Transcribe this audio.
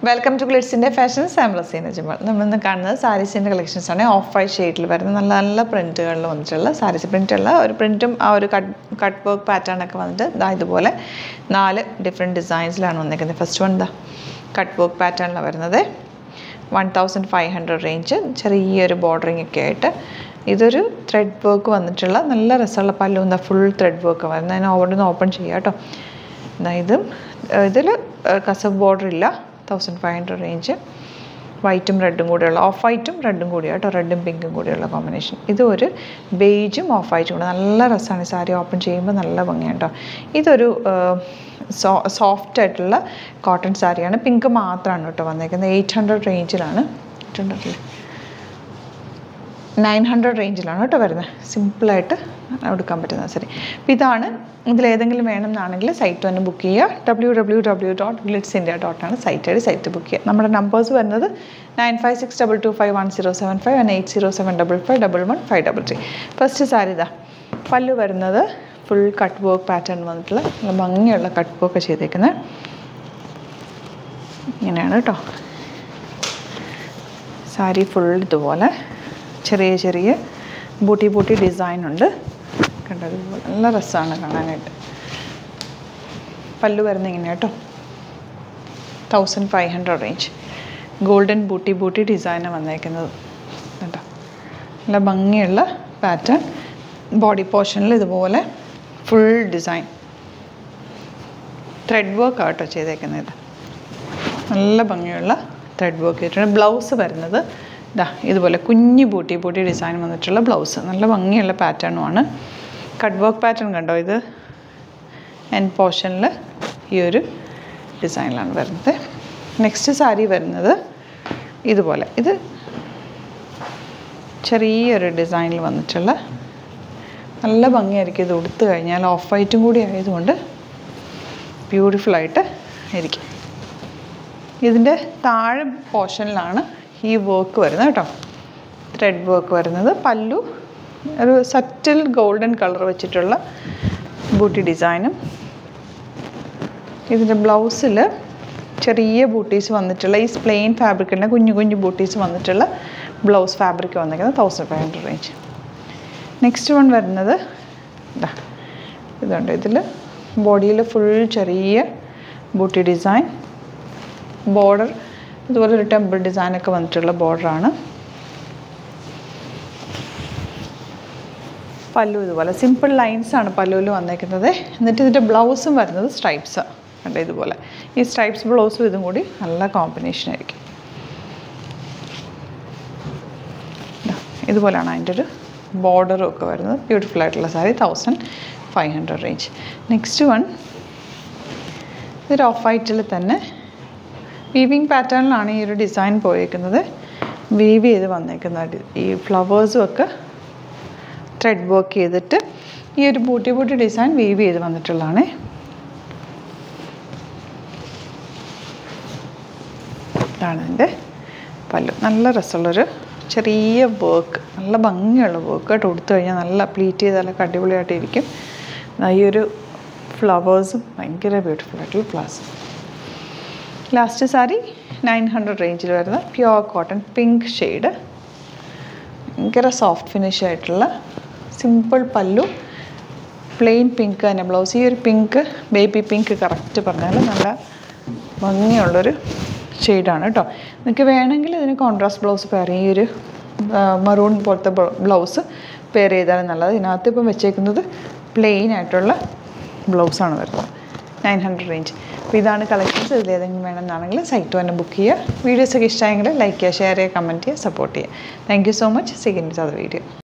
welcome to ഗ്ലിറ്റ്സിൻ്റെ fashion സാമ്പ്ലസീന ജിമ്മൾ നമ്മളിന്ന് കാണുന്നത് സാരീസിൻ്റെ കളക്ഷൻസ് ആണ് ഓഫ് വൈറ്റ് ഷെയ്ഡിൽ വരുന്ന നല്ല നല്ല പ്രിൻറ്റുകളിൽ വന്നിട്ടുള്ള സാരീസ് പ്രിൻറ്റുള്ള ഒരു പ്രിൻറ്റും ആ ഒരു കട്ട് കട്ട് വർക്ക് പാറ്റേൺ ഒക്കെ വന്നിട്ട് ഇതാ ഇതുപോലെ നാല് ഡിഫറെൻറ്റ് ഡിസൈൻസിലാണ് വന്നിരിക്കുന്നത് ഫസ്റ്റ് വൺ എന്താ കട്ട് വർക്ക് പാറ്റേണിലാണ് വരുന്നത് one thousand five hundred range ചെറിയൊരു ബോർഡറിങ് ഒക്കെ ആയിട്ട് ഇതൊരു ത്രെഡ് വർക്ക് വന്നിട്ടുള്ള നല്ല രസമുള്ള പല്ലു എന്താ ഫുൾ ത്രെഡ് വർക്ക് വരുന്നത് അതിന് അവിടെ നിന്ന് ഓപ്പൺ ചെയ്യാം കേട്ടോ എന്നാ ഇതും ഇതിൽ കസവ് ബോർഡർ ഇല്ല തൗസൻഡ് ഫൈവ് ഹൺഡ്രഡ് റേഞ്ച് വൈറ്റും റെഡും കൂടെയുള്ള ഓഫ് വൈറ്റും റെഡും കൂടിയാണ് കേട്ടോ റെഡും പിങ്കും കൂടിയുള്ള കോമ്പിനേഷൻ ഇത് ഒരു ബേജും ഓഫ് വൈറ്റും കൂടെ നല്ല രസമാണ് ഈ സാരി ഓപ്പൺ ചെയ്യുമ്പോൾ നല്ല ഭംഗിയാണ് കേട്ടോ ഇതൊരു സോ സോഫ്റ്റ് ആയിട്ടുള്ള കോട്ടൺ സാരിയാണ് പിങ്ക് മാത്രമാണ് കേട്ടോ വന്നേക്കുന്നത് എയ്റ്റ് ഹൺഡ്രഡ് റേഞ്ചിലാണ് എയ്റ്റ് ഹൺഡ്രഡ് നയൻ ഹൺഡ്രഡ് റേഞ്ചിലാണ് കേട്ടോ വരുന്നത് സിമ്പിളായിട്ട് എടുക്കാൻ പറ്റുന്ന സാരി അപ്പോൾ ഇതാണ് ഇതിലേതെങ്കിലും വേണമെന്നാണെങ്കിൽ സൈറ്റ് തന്നെ ബുക്ക് ചെയ്യുക W W W dot Glitz India ഡോട്ടാണ് സൈറ്റ് വഴി സൈറ്റ് ബുക്ക് ചെയ്യുക നമ്മുടെ നമ്പേഴ്സ് വരുന്നത് nine five six double two five one zero seven five and eight zero seven double five double one five double three first sari ഇതാ പല്ലു വരുന്നത് full cut work pattern വന്നിട്ടുള്ള നല്ല ഭംഗിയുള്ള കട്ട് വർക്ക് ചെയ്തേക്കുന്നത് ഇങ്ങനെയാണ് കേട്ടോ സാരി ഫുൾ ഇതുപോലെ ചെറിയ ചെറിയ ബൂട്ടി ബൂട്ടി ഡിസൈൻ ഉണ്ട് കണ്ടത് നല്ല രസമാണ് കാണാനായിട്ട് പല്ലു വരുന്ന ഇങ്ങനെ കേട്ടോ thousand five hundred range golden booti booti ഡിസൈനാണ് വന്നേക്കുന്നത് കേട്ടോ നല്ല ഭംഗിയുള്ള പാറ്റേൺ ബോഡി പോർഷനിൽ ഇതുപോലെ ഫുൾ ഡിസൈൻ ത്രെഡ് വർക്ക് ആട്ടോ ചെയ്തേക്കുന്നത് നല്ല ഭംഗിയുള്ള ത്രെഡ് വർക്ക് ചെയ്തിട്ടുണ്ട് ബ്ലൗസ് വരുന്നത് ഇതാ ഇതുപോലെ കുഞ്ഞു ബൂട്ടി ബൂട്ടി ഡിസൈൻ വന്നിട്ടുള്ള ബ്ലൗസ് നല്ല ഭംഗിയുള്ള പാറ്റേണുമാണ് കട്ട് വർക്ക് പാറ്റേൺ കണ്ടോ ഇത് എൻ പോർഷനിൽ ഈ ഒരു ഡിസൈനിലാണ് വരുന്നത് നെക്സ്റ്റ് സാരി വരുന്നത് ഇതുപോലെ ഇത് ചെറിയൊരു ഡിസൈനിൽ വന്നിട്ടുള്ള നല്ല ഭംഗിയായിരിക്കും ഇത് ഉടുത്തു കഴിഞ്ഞാൽ ഓഫ് വൈറ്റും കൂടി ആയതുകൊണ്ട് ബ്യൂട്ടിഫുള്ളായിട്ട് ഇരിക്കും ഇതിൻ്റെ താഴെ പോർഷനിലാണ് ഈ വർക്ക് വരുന്നത് കേട്ടോ ത്രെഡ് വർക്ക് വരുന്നത് പല്ലു ഒരു സറ്റിൽ ഗോൾഡൻ കളർ വെച്ചിട്ടുള്ള ബൂട്ടി ഡിസൈനും ഇതിൻ്റെ ബ്ലൗസിൽ ചെറിയ ബൂട്ടീസ് വന്നിട്ടുള്ള ഈ പ്ലെയിൻ ഫാബ്രിക്കിൻ്റെ കുഞ്ഞു കുഞ്ഞു ബൂട്ടീസ് വന്നിട്ടുള്ള ബ്ലൗസ് ഫാബ്രിക് വന്നിരിക്കുന്നത് thousand five hundred range next one വരുന്നത് ഇതാ ഇതുണ്ട് ഇതിൽ ബോഡിയിൽ ഫുൾ ചെറിയ ബൂട്ടി ഡിസൈൻ ബോർഡർ ഇതുപോലെ ഒരു ടെമ്പിൾ ഡിസൈനൊക്കെ വന്നിട്ടുള്ള ബോർഡറാണ് പല്ലു ഇതുപോലെ സിമ്പിൾ ലൈൻസ് ആണ് പല്ലുവിൽ വന്നേക്കുന്നത് എന്നിട്ട് ഇതിൻ്റെ ബ്ലൗസും വരുന്നത് സ്ട്രൈപ്സ് കണ്ട ഇതുപോലെ ഈ സ്ട്രൈപ്സ് ബ്ലൗസും ഇതും കൂടി നല്ല കോമ്പിനേഷൻ ആയിരിക്കും ഇതുപോലെയാണ് അതിൻ്റെ ഒരു ബോർഡറും ഒക്കെ വരുന്നത് ബ്യൂട്ടിഫുൾ ആയിട്ടുള്ള sari thousand five hundred range next one ഇതൊരു ഓഫ് വൈറ്റിൽ തന്നെ വീവിങ് പാറ്റേണിലാണ് ഈ ഒരു ഡിസൈൻ പോയേക്കുന്നത് വീവ് ചെയ്ത് വന്നേക്കുന്ന ഈ ഫ്ലവേഴ്സും ഒക്കെ ത്രെഡ് വർക്ക് ചെയ്തിട്ട് ഈ ഒരു ബൂട്ടി ബൂട്ടി ഡിസൈൻ വീവ് ചെയ്ത് വന്നിട്ടുള്ളതാണ് ഇതാണ് എൻ്റെ പല്ലു നല്ല രസമുള്ളൊരു ചെറിയ വർക്ക് നല്ല ഭംഗിയുള്ള വർക്ക് ആയിട്ട് കൊടുത്തു കഴിഞ്ഞാൽ നല്ല പ്ലീറ്റ് ചെയ്താലൊക്കെ അടിപൊളിയായിട്ട് ഇരിക്കും ഈ ഒരു ഫ്ലവേഴ്സും ഭയങ്കര ബ്യൂട്ടിഫുൾ ആയിട്ടുള്ള flowers last sari nine hundred റേഞ്ചിൽ വരുന്ന പ്യുവർ കോട്ടൺ പിങ്ക് ഷെയ്ഡ് ഭയങ്കര സോഫ്റ്റ് ഫിനിഷ് ആയിട്ടുള്ള സിമ്പിൾ പല്ലു പ്ലെയിൻ പിങ്ക് തന്നെ ബ്ലൗസ് ഈ ഒരു പിങ്ക് ബേബി പിങ്ക് കറക്റ്റ് പറഞ്ഞാൽ നല്ല ഭംഗിയുള്ളൊരു ഷെയ്ഡാണ് കേട്ടോ നിങ്ങൾക്ക് വേണമെങ്കിൽ ഇതിന് കോൺട്രാസ്റ്റ് ബ്ലൗസ് പെയർ ഈ ഒരു മറൂൺ പോലത്തെ ബ്ലൗസ് പെയർ ചെയ്താലും നല്ലത് ഇതിനകത്ത് ഇപ്പം വെച്ചേക്കുന്നത് പ്ലെയിൻ ആയിട്ടുള്ള ബ്ലൗസാണ് വരുന്നത് നയൻ ഹൺഡ്രഡ് റേഞ്ച് അപ്പോൾ ഇതാണ് കളക്ഷൻസ് ഇതിലേതെങ്കിലും വേണമെന്നാണെങ്കിൽ സൈറ്റ് തന്നെ ബുക്ക് ചെയ്യുക വീഡിയോസൊക്കെ ഇഷ്ടമായെങ്കിൽ ലൈക്ക് ചെയ്യുക ഷെയർ ചെയ്യുക കമൻറ്റ് ചെയ്യുക സപ്പോർട്ട് ചെയ്യുക thank you so much second അത് വീഡിയോ